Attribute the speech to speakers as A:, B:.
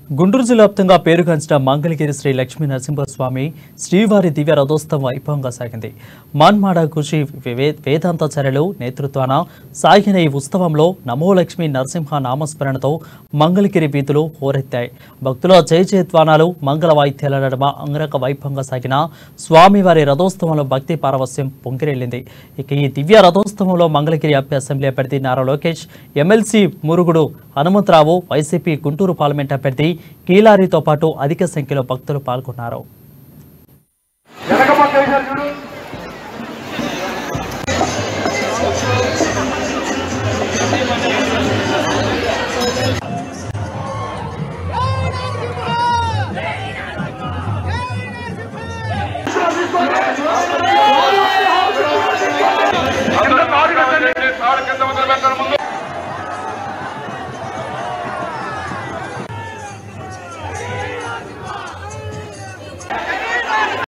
A: గుంటూరు జిల్లా వ్యాప్తంగా పేరుగాంచిన మంగళగిరి శ్రీ లక్ష్మీ నరసింహస్వామి శ్రీవారి దివ్య రథోత్సవం వైభవంగా సాగింది మాన్మాడ కృషి వే- వేదాంతాచార్యులు నేతృత్వాన సాగిన ఈ ఉత్సవంలో నమో లక్ష్మీ నరసింహ నామస్మరణతో మంగళగిరి వీధులు హోరెత్తాయి భక్తుల జయ జయధ్వానాలు మంగళ వాయిద్యాల నడుమ అంగరక వైభవంగా సాగిన స్వామివారి రథోత్సవంలో భక్తి పారవస్యం పొంగిరెళ్లింది ఇక ఈ దివ్య రథోత్సవంలో మంగళగిరి అభ్య అసెంబ్లీ అభ్యర్థి Nara Lokesh MLC Murugudu Hanumantha Rao YCP Guntur parliament అభ్యర్థి కీలారితో పాటు అధిక సంఖ్యలో భక్తులు పాల్గొన్నారు
B: వెనక పక్క వేశారు చూడు అందరూ తాడు కట్టండి. తాడు కింద వదిలిపెట్టండి ముందు